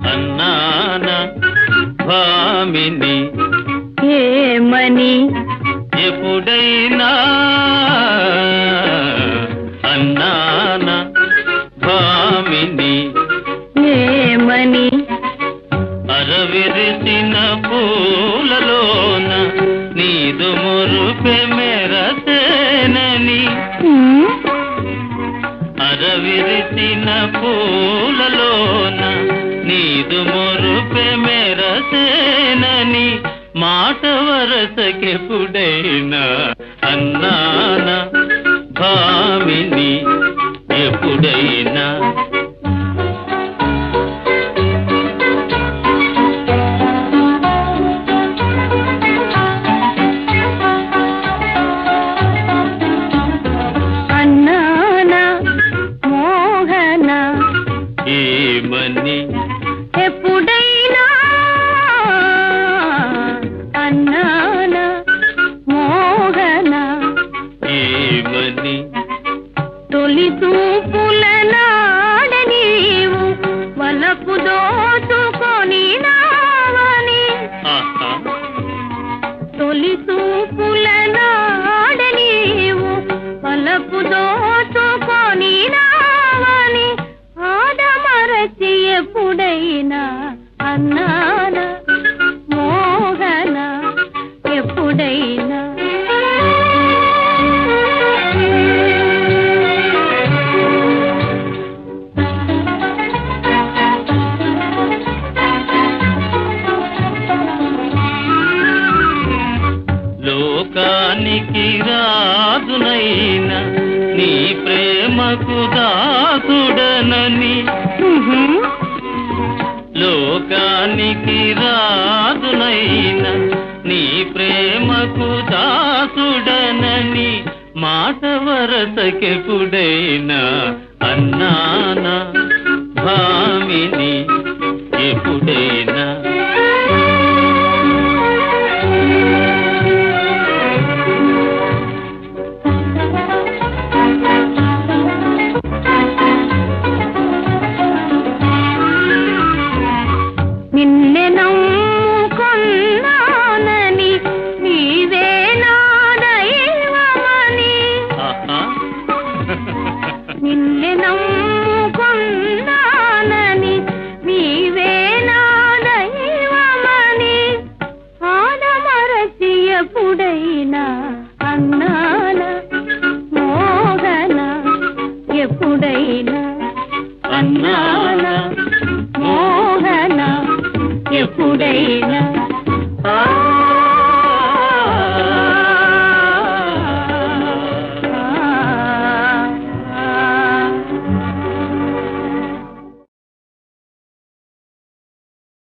అన్నాన భామిని ఏమని ఎప్పుడైనా అన్నాన భామిని ఏమని అరవిరిసిన పూలలోన నీదు మురుపె మెరసేనని హ్మ్? అరవిరిసిన పూలలోన నీదు మురుపె మెరసేనని మాట వరసకెప్పుడైనా అన్నాన భామిని ఎప్పుడైనా అన్నాన మోహన ఏమని ఎప్పుడైనా అన్నాన మోహన ఏమని తొలి చూపుల నాడ నీవు వలపు దోచుకొని నావని ఆహా తొలి చూపుల నాడ నీవు వలపు దోచుకొని నావని ఆడమరచి ఎప్పుడైనా అన్నాన మోహన ఎప్పుడైనా లోకానికి రాజునైన నీ ప్రేమకు దాసుడనని ఉహుం. లోకానికి రాజునైన నీ ప్రేమకు దాసుడనని మాట వరసకెప్పుడైనా అన్నాన భామిని ఎప్పుడైనా నిన్నె నమ్ముకొన్నానని నీవే నా దైవమని ఆహా నిన్నె నమ్ముకొన్నానని నీవే నా దైవమని ఆడమరచి ఎప్పుడైనా అన్నాన మోగన ఎప్పుడైనా అన్నాన మోహన ఎప్పుడైనా